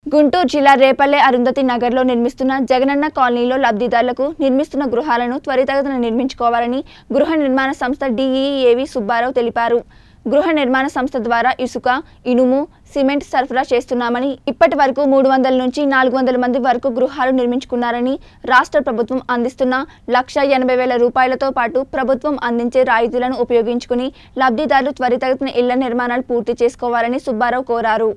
గుంటూరు జిల్లా రేపల్లె అరుంధతి నగర్లో నిర్మిస్తున్న జగనన్న కాలనీలో లబ్ధిదారులకు నిర్మిస్తున్న గృహాలను త్వరితగతిన నిర్మించుకోవాలని గృహ నిర్మాణ సంస్థ డిఈఏవి సుబ్బారావు తెలిపారు గృహ నిర్మాణ సంస్థ ద్వారా ఇసుక ఇనుము సిమెంట్ సరఫరా చేస్తున్నామని ఇప్పటి వరకు మూడు వందల నుంచి నాలుగు వందల మంది వరకు గృహాలు నిర్మించుకున్నారని రాష్ట్ర ప్రభుత్వం అందిస్తున్న లక్ష ఎనభై వేల రూపాయలతో పాటు ప్రభుత్వం అందించే రాయితీలను ఉపయోగించుకుని లబ్ధిదారులు త్వరితగతిన ఇళ్ల నిర్మాణాలు పూర్తి చేసుకోవాలని సుబ్బారావు కోరారు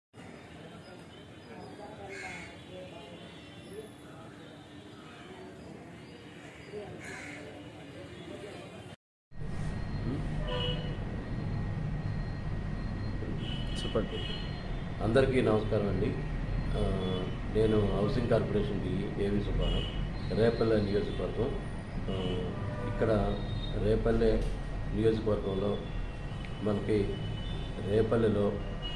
చెప్పండి అందరికీ నమస్కారం అండి ఆ, నేను హౌసింగ్ కార్పొరేషన్ డి ఏవి సుబ్బారావు రేపల్లె నియోజకవర్గం ఆ, ఇక్కడ రేపల్లె నియోజకవర్గంలో మనకి రేపల్లెలో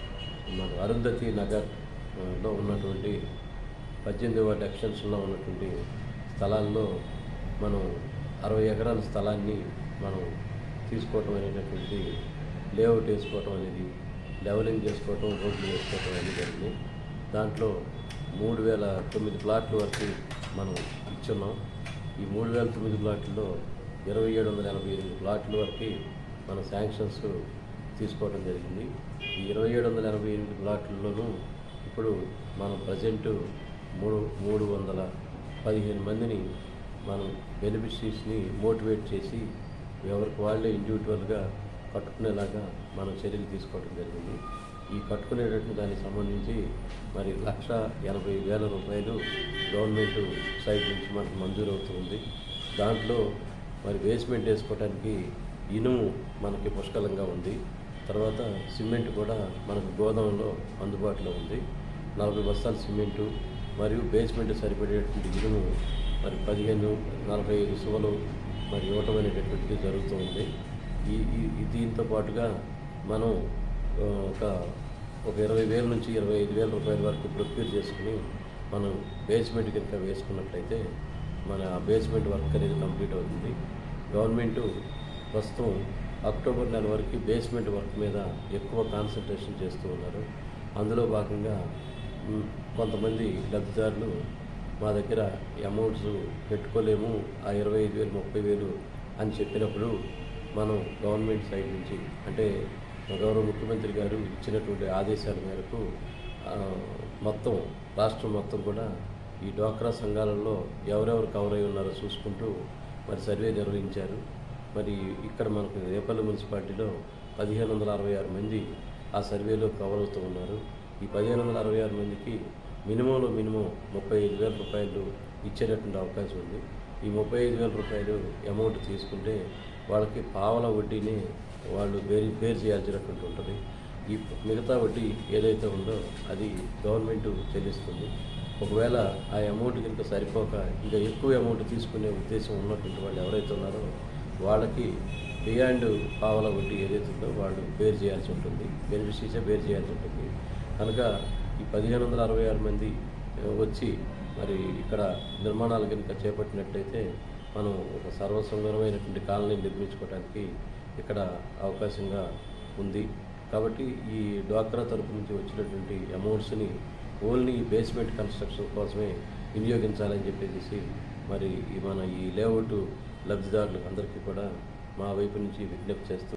మన అరుంధతి నగర్ ఆ, లో ఉన్నటువంటి పద్దెనిమిది వాటి ఎక్స్టెన్షన్లో ఉన్నటువంటి స్థలాల్లో మనం అరవై ఎకరాల స్థలాన్ని మనం తీసుకోవటం అనేటటువంటి లేఅవుట్ వేసుకోవటం అనేది లెవలింగ్ చేసుకోవటం రోడ్లు వేసుకోవటం అనేది జరిగింది దాంట్లో మూడు వేల తొమ్మిది ప్లాట్ల వరకు మనం ఇచ్చున్నాం ఈ మూడు వేల తొమ్మిది ప్లాట్లలో ఇరవై ఏడు వందల ఎనభై ఎనిమిది ప్లాట్ల వరకు మన శాంక్షన్స్ తీసుకోవడం జరిగింది ఈ ఇరవై ఏడు వందల ఎనభై ఎనిమిది ప్లాట్లలోనూ ఇప్పుడు మనం ప్రజెంటు మూడు మూడు వందల పదిహేను మందిని మనం బెనిఫిషరీస్ని మోటివేట్ చేసి ఎవరికి వాళ్ళే ఇండివిజువల్గా కట్టుకునేలాగా మనం చర్యలు తీసుకోవడం జరిగింది ఈ కట్టుకునేటటువంటి దానికి సంబంధించి మరి లక్ష ఎనభై వేల రూపాయలు గవర్నమెంట్ సైడ్ నుంచి మనకు మంజూరు అవుతుంది దాంట్లో మరి బేస్మెంట్ వేసుకోవడానికి ఇనుము మనకి పుష్కలంగా ఉంది తర్వాత సిమెంట్ కూడా మనకు గోదాంలో అందుబాటులో ఉంది నలభై బస్తాల సిమెంటు మరియు బేస్మెంట్ సరిపడేటువంటి ఇనుము మరి పదిహేను నలభై ఐదు సువలు మరి ఇవ్వటం అనేటటువంటిది జరుగుతూ ఉంది ఈ ఈ- ఈ దీంతో పాటుగా మనం ఆ, ఒక ఒక ఇరవై వేల నుంచి ఇరవై ఐదు వేల రూపాయల వరకు ప్రొక్యూర్ చేసుకుని మనం బేస్మెంట్ కనుక వేసుకున్నట్లయితే మన ఆ బేస్మెంట్ వర్క్ అనేది కంప్లీట్ అవుతుంది గవర్నమెంటు ప్రస్తుతం అక్టోబర్ నెల వరకు బేస్మెంట్ వర్క్ మీద ఎక్కువ కాన్సన్ట్రేషన్ చేస్తూ ఉన్నారు అందులో భాగంగా మ్, కొంతమంది లబ్ధిదారులు మా దగ్గర అమౌంట్స్ పెట్టుకోలేము ఆ ఇరవై ఐదు వేలు ముప్పై వేలు అని చెప్పినప్పుడు మనం గవర్నమెంట్ సైడ్ నుంచి అంటే గౌరవ ముఖ్యమంత్రి గారు ఇచ్చినటువంటి ఆదేశాల మేరకు ఆ, మొత్తం రాష్ట్రం మొత్తం కూడా ఈ డ్వాక్రా సంఘాలలో ఎవరెవరు కవర్ అయి ఉన్నారో చూసుకుంటూ మరి సర్వే నిర్వహించారు మరి ఇక్కడ మనకు రేపల్లి మున్సిపాలిటీలో పదిహేను వందల అరవై ఆరు మంది ఆ సర్వేలో కవర్ అవుతూ ఉన్నారు ఈ పదిహేను వందల అరవై ఆరు మందికి మినిమంలో మినిమం ముప్పై ఐదు వేల రూపాయలు ఇచ్చేటటువంటి అవకాశం ఉంది ఈ ముప్పై ఐదు వేల రూపాయలు అమౌంట్ తీసుకుంటే వాళ్ళకి పావల వడ్డీని వాళ్ళు బేరి బేర్ చేయాల్సినటువంటి ఉంటుంది ఈ మిగతా వడ్డీ ఏదైతే ఉందో అది గవర్నమెంట్ చెల్లిస్తుంది ఒకవేళ ఆ అమౌంట్ కనుక సరిపోక ఇంకా ఎక్కువ అమౌంట్ తీసుకునే ఉద్దేశం ఉన్నటువంటి వాళ్ళు ఎవరైతే ఉన్నారో వాళ్ళకి బియాండ్ పావల వడ్డీ ఏదైతే ఉందో వాళ్ళు బేర్ చేయాల్సి ఉంటుంది బెనిఫిషరీసే బేర్ చేయాల్సి ఉంటుంది కనుక ఈ పదిహేను వందల అరవై ఆరు మంది ఆ, వచ్చి మరి ఇక్కడ నిర్మాణాలు కనుక చేపట్టినట్లయితే మనం ఒక సర్వసుందరమైనటువంటి కాలనీ నిర్మించుకోవడానికి ఇక్కడ అవకాశంగా ఉంది కాబట్టి ఈ డ్వాక్రా తరపు నుంచి వచ్చినటువంటి అమౌంట్స్ని ఓన్లీ బేస్మెంట్ కన్స్ట్రక్షన్ కోసమే వినియోగించాలని చెప్పేసి మరి ఈ మన ఈ లేఅవుట్ లబ్ధిదారులకు అందరికీ కూడా మా వైపు నుంచి విజ్ఞప్తి చేస్తూ